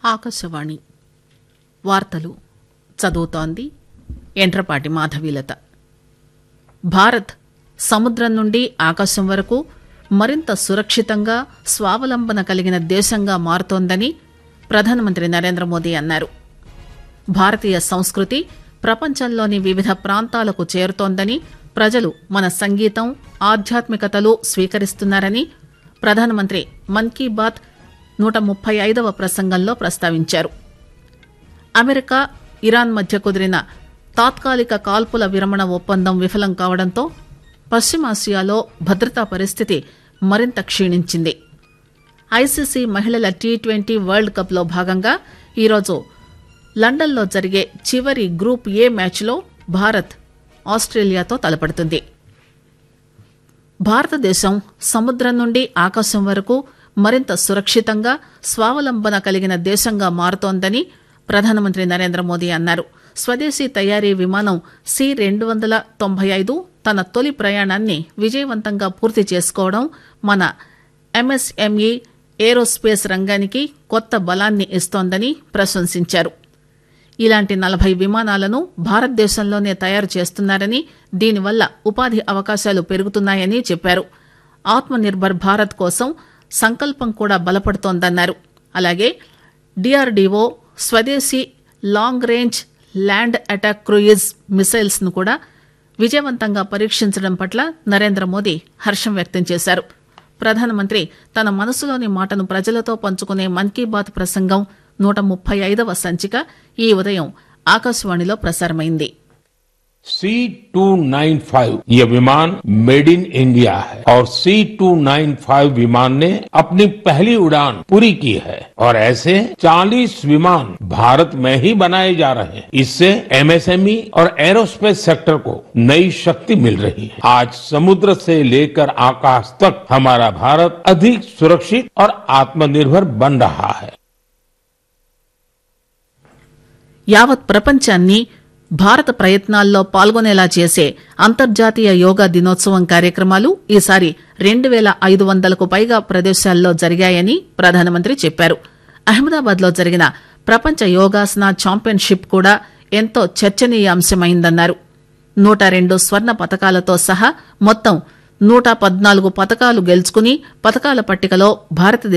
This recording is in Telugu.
ఆకాశవాణి వార్తలు చదువుతోంది ఎంట్రపాటి మాధవీలత భారత్ సముద్రం నుండి ఆకాశం వరకు మరింత సురక్షితంగా స్వావలంబన కలిగిన దేశంగా మారుతోందని ప్రధానమంత్రి నరేంద్ర మోదీ అన్నారు భారతీయ సంస్కృతి ప్రపంచంలోని వివిధ ప్రాంతాలకు చేరుతోందని ప్రజలు మన సంగీతం ఆధ్యాత్మికతలు స్వీకరిస్తున్నారని ప్రధానమంత్రి మన్ కీ బాత్ నూట ముప్పై ఐదవ ప్రసంగంలో ప్రస్తావించారు అమెరికా ఇరాన్ మధ్య కుదిరిన తాత్కాలిక కాల్పుల విరమణ ఒప్పందం విఫలం కావడంతో పశ్చిమాసియాలో భద్రతా పరిస్థితి మరింత క్షీణించింది ఐసీసీ మహిళల టీ ట్వంటీ వరల్డ్ కప్లో భాగంగా ఈరోజు లండన్లో జరిగే చివరి గ్రూప్ ఏ మ్యాచ్లో భారత్ ఆస్ట్రేలియాతో తలపడుతుంది భారతదేశం సముద్రం నుండి ఆకాశం వరకు మరింత సురక్షితంగా స్వావలంబన కలిగిన దేశంగా మారుతోందని ప్రధానమంత్రి నరేంద్ర మోదీ అన్నారు స్వదేశీ తయారీ విమానం సి రెండు వందల తొంభై ఐదు తన తొలి ప్రయాణాన్ని విజయవంతంగా పూర్తి చేసుకోవడం మన ఎంఎస్ఎంఈ ఏరోస్పేస్ రంగానికి కొత్త బలాన్ని ఇస్తోందని ప్రశంసించారు ఇలాంటి నలభై విమానాలను భారతదేశంలోనే తయారు చేస్తున్నారని దీనివల్ల ఉపాధి అవకాశాలు పెరుగుతున్నాయని చెప్పారు ఆత్మ నిర్భర్ భారత్ కోసం సంకల్పం కూడా బలపడుతోందన్నారు అలాగే డిఆర్డీఓ స్వదేశీ long range land attack cruise missiles ను కూడా విజయవంతంగా పరీక్షించడం పట్ల నరేంద్ర మోదీ హర్షం వ్యక్తం చేశారు ప్రధానమంత్రి తన మనసులోని మాటను ప్రజలతో పంచుకునే మన్ కీ బాత్ ప్రసంగం నూట ముప్పై ఐదవ సంచిక ఈ ఉదయం ఆకాశవాణిలో ప్రసారమైంది सी टू नाइन फाइव ये विमान मेड इन इंडिया है और सी टू नाइन फाइव विमान ने अपनी पहली उड़ान पूरी की है और ऐसे 40 विमान भारत में ही बनाए जा रहे हैं इससे एमएसएमई और एरोस्पेस सेक्टर को नई शक्ति मिल रही है आज समुद्र से लेकर आकाश तक हमारा भारत अधिक सुरक्षित और आत्मनिर्भर बन रहा है యావత్ ప్రపంచాన్ని భారత ప్రయత్నాల్లో పాల్గొనేలా చేసే అంతర్జాతీయ యోగా దినోత్సవం కార్యక్రమాలు ఈసారి రెండు పేల ఐదు వందలకు పైగా ప్రదేశాల్లో జరిగాయని ప్రధానమంత్రి చెప్పారు అహ్మదాబాద్ లో జరిగిన ప్రపంచ యోగాసన ఛాంపియన్షిప్ కూడా ఎంతో చర్చనీయాంశమైందన్నారు నూట రెండు స్వర్ణ పతకాలతో సహా మొత్తం నూట పద్నాలుగు పతకాలు గెలుచుకుని పతకాల పట్టికలో భారతదేశం